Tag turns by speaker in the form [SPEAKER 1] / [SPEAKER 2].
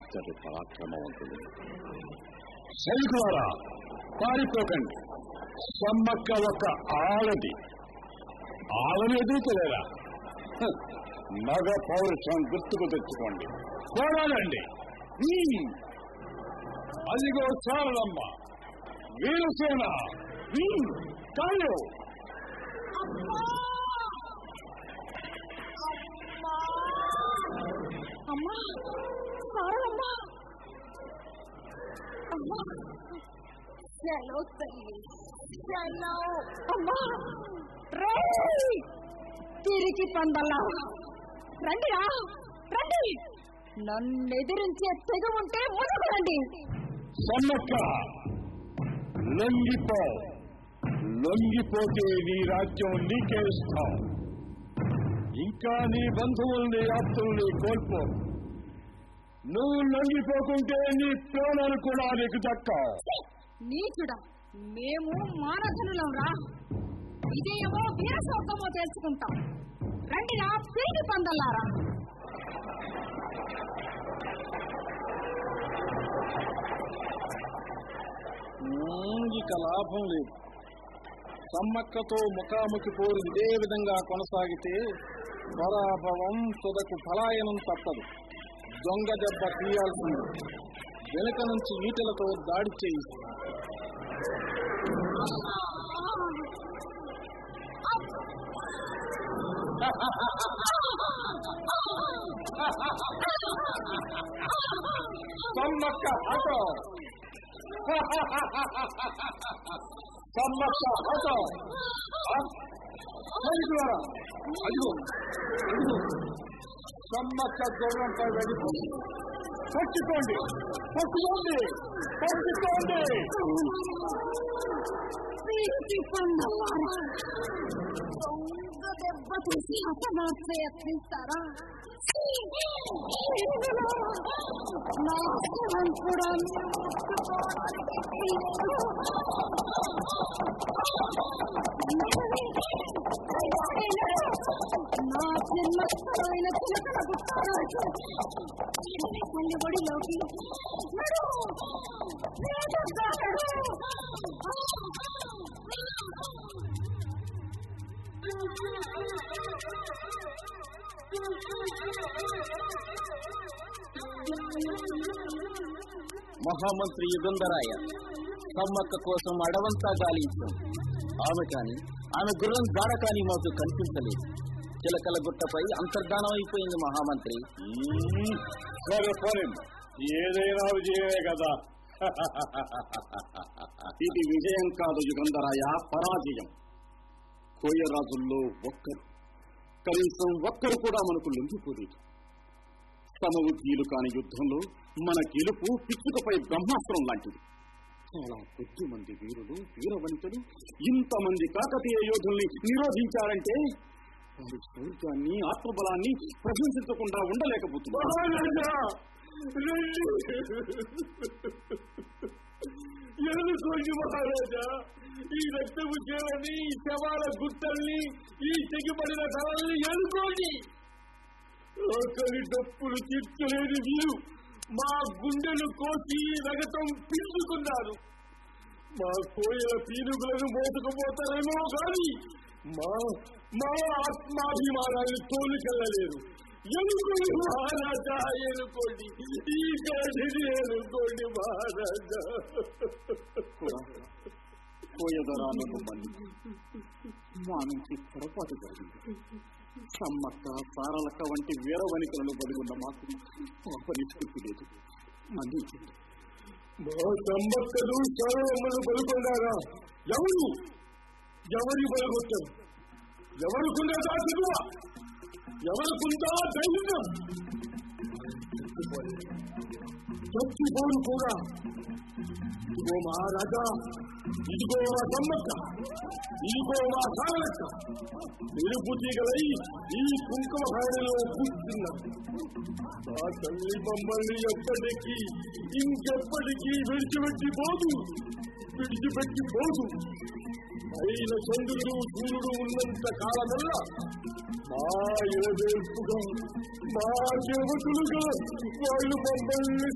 [SPEAKER 1] ఎంతటి పరాక్రమవంతుడు సైనికులారా పారిపోకండి సమ్మక్క ఒక ఆడది ఆడని ఎదుగుతలేరా హ, మగ పౌరుషం గుర్తుకు తెచ్చుకోండి పోరాడండి హ్మ్. అదిగో చాలమ్మ వీరసేన హ్మ్. కాళ్ళు
[SPEAKER 2] అమ్మా సారమ్మా అమ్మా సెలవు తల్లి సెలవు అమ్మా రేయ్! తిరిగి పందల్లా రండిరా రండి నన్ను ఎదిరించే తెగ ఉంటే ముందుకు రండి
[SPEAKER 1] సమ్మక్క లొంగిపో లొంగిపోతే నీ రాజ్యం నీకే ఇస్తాం ఇంకా నీ బంధువుల్ని ఆప్తుల్ని కోల్పో నువ్వు లొంగిపోకుంటే నీ ప్రాణాలు కూడా నీకు దక్కవు
[SPEAKER 2] నీచుడా మేము మానధనులం రా విజయమో వీరసౌకమో తెలుసుకుంటాం రండిరా తిరిగి పందల్లారా
[SPEAKER 3] ఇక లాభం లేదు సమ్మక్కతో ముఖాముఖి పోరు ఇదే విధంగా కొనసాగితే పరాభవం తుదకు పలాయనం తప్పదు దొంగ దెబ్బ తీయాల్సింది వెనుక నుంచి ఈటలతో దాడి చేయి
[SPEAKER 1] సమ్మక్క హతో సమ్మక్క హతో సైనికులారా అదిగో అదిగో సమ్మక్క గుర్రంపై వెళ్ళిపోయి పట్టుకోండి పట్టుకోండి పట్టుకోండి
[SPEAKER 2] తిరిగి పందల్లారా దొంగ దెబ్బ తీసి హతమార్చే యత్నిస్తారా నా శవం కూడా నా చిన్నతనమైన చిలకల గుట్టాలు తల్లి ఒడిలోకి నడు వేగంగా నడు.
[SPEAKER 3] మహామంత్రి యుగంధరాయ సమ్మక్క కోసం అడవంతా గాలించాం ఆమె కాని ఆమె గుర్రం గాడ కాని మాకు కనిపించలేదు చిలకల గుట్టపై అంతర్ధానం అయిపోయింది మహామంత్రి
[SPEAKER 1] మ్మ్. సరే పోనీ ఏదైనా విజయమే కదా ఇది విజయం కాదు యుగంధరాయ పరాజయం కోయరాజుల్లో ఒక్కరు కనీసం ఒక్కరు కూడా మనకు లొంగిపోలేదు సమబుద్ధీలు కాని యుద్ధంలో మన గెలుపు పిచ్చుకపై బ్రహ్మాస్త్రం లాంటిది చాలా కొద్ది మంది వీరులు వీరవనితలు ఇంతమంది కాకతీయ యోధుల్ని నిరోధించారంటే వారి శౌర్యాన్ని ఆత్మబలాన్ని ప్రశంసించకుండా ఉండలేకపోతున్నారు
[SPEAKER 4] ఎదుర్కోండి మహారాజా ఈ రక్తపు చేలని ఈ శవాల గుట్టల్ని ఈ తెగిపడిన తలల్ని ఎదుర్కోండి ఆకలి డప్పులు తీర్చలేని మీరు మా గుండెలు కోసి రగతం పిండుకున్నారు మా కోయల పీనుగులను మోసుకుపోతారేమో కానీ మా మా ఆత్మాభిమానాన్ని తోలుకెళ్ళలేరు ఎనుకోండి మహారాజా ఎనుకోండి ఈ గడిని ఎనుకోండి మహారాజా
[SPEAKER 1] కోయదరాలను మన్నించు. మా నుంచి పొరపాటు జరిగింది సమ్మక్క సారలక్క వంటి వీర వనికలను బలిగొన్న మాకు పాపనిష్కృతి లేదు మన్నించండి
[SPEAKER 4] మా సమ్మక్కలు సర్వమ్మలు బలుకొన్నారా ఎవరు ఎవరి బలగొట్టరు ఎవరికుందా సిగువ ఎవరికుందా ధైర్యం చచ్చిపోరు కూడా ఇదిగో మహారాజా ఇదిగో మా సమ్మక్క ఇదిగో మా సారలక్క మెరుపు తీగలై ఈ కుంకుమ హారలో కూర్చున్నారు ఆ తల్లి మమ్మల్ని ఎప్పటికీ ఇంకెప్పటికీ విడిచిపెట్టి పోదు విడిచిపెట్టి పోదు అయిన చంద్రుడు సూర్యుడు ఉన్నంత కాలమల్లా మా ఎడవేర్పుగా మా దేవతలుగా వాళ్ళు మమ్మల్ని